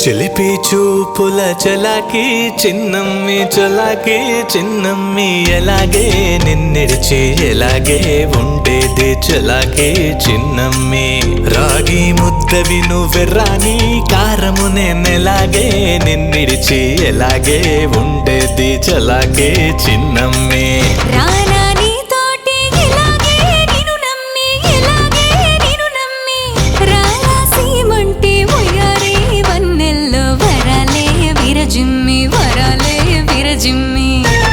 చిలిపి చూపుల చలాకి చిన్నమ్మి చలాకి చిన్నమ్మి ఎలాగే నిన్నిడిచి ఎలాగే ఉండేది చలాకి చిన్నమ్మి రాగి ముద్దవి నువ్వెర్రాని కారము నేనెలాగే నిన్నిడిచి ఎలాగే ఉండేది చలాకే చిన్నమ్మి రానా నీతోటి ఇలాగే నిన్ను నమ్మి ఇలాగే నిన్ను నమ్మి రాలాసీమంటే ఉయ్యారే వన్నెల్లో వరాలే విరజిమ్మి వరాలే విరజిమ్మి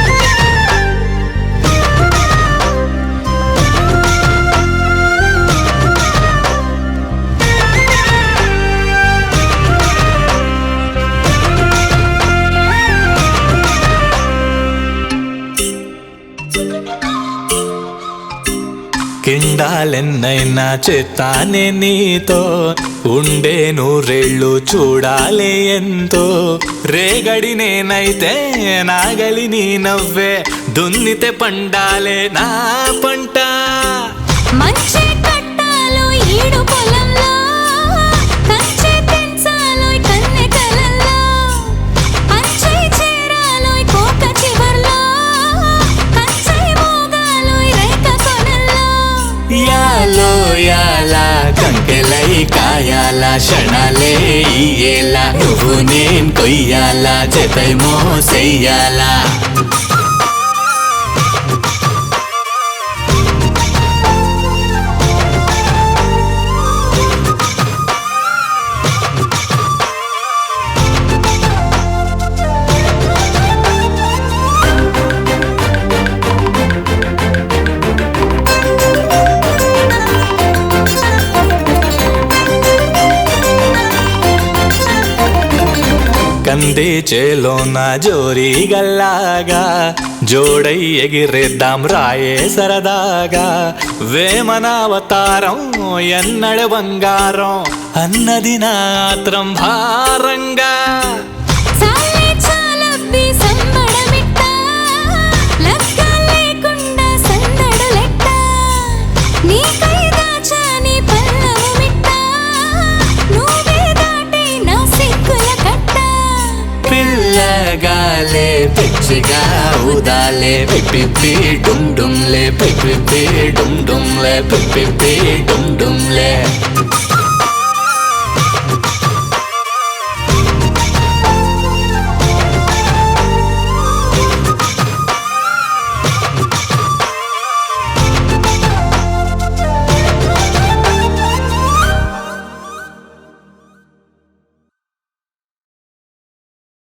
కిండాలెన్నైనా చేస్తానే నీతో ఉండే నూరేళ్ళు చూడాలి ఎంతో రేగడి నేనైతే నాగలి నీ నవ్వే దున్నితే పండాలే నా పంట మంచి కట్టాలో ఈడు పొలంలో కంచె పెంచాలో కన్నె కలల్లో అంచై చేరాలో కోక చివర్లో కంచై మోగాలో రేఖ కొనల్లో యాలో యాలా కంకెలై కాయాల క్షణాలే ఇయ్యేలా నువ్వు నేను కొయ్యాలా జతై మోసెయ్యాలా కంది చేలోన జోరి గల్లాగా జోడై ఎగిరేద్దాం రాయే సరదాగా వేమనావతారం ఎన్నడ బంగారం అన్నది నాత్రం భారంగా చాలే చాలబ్బి సంబడమిట్ట లక్క లేకుండా సందడులెట్ట నీకై దాచాని పల్లవు మిట్ట నువ్వే దాటి నా సిగ్గుల కట్ట పిల్లగాలే పిచ్చిగా ఊదాలే పిప్పి డుమ్ డుమ్లే పిప్పి డుమ్ డుమ్లే పిప్పి డుమ్ డుమ్లే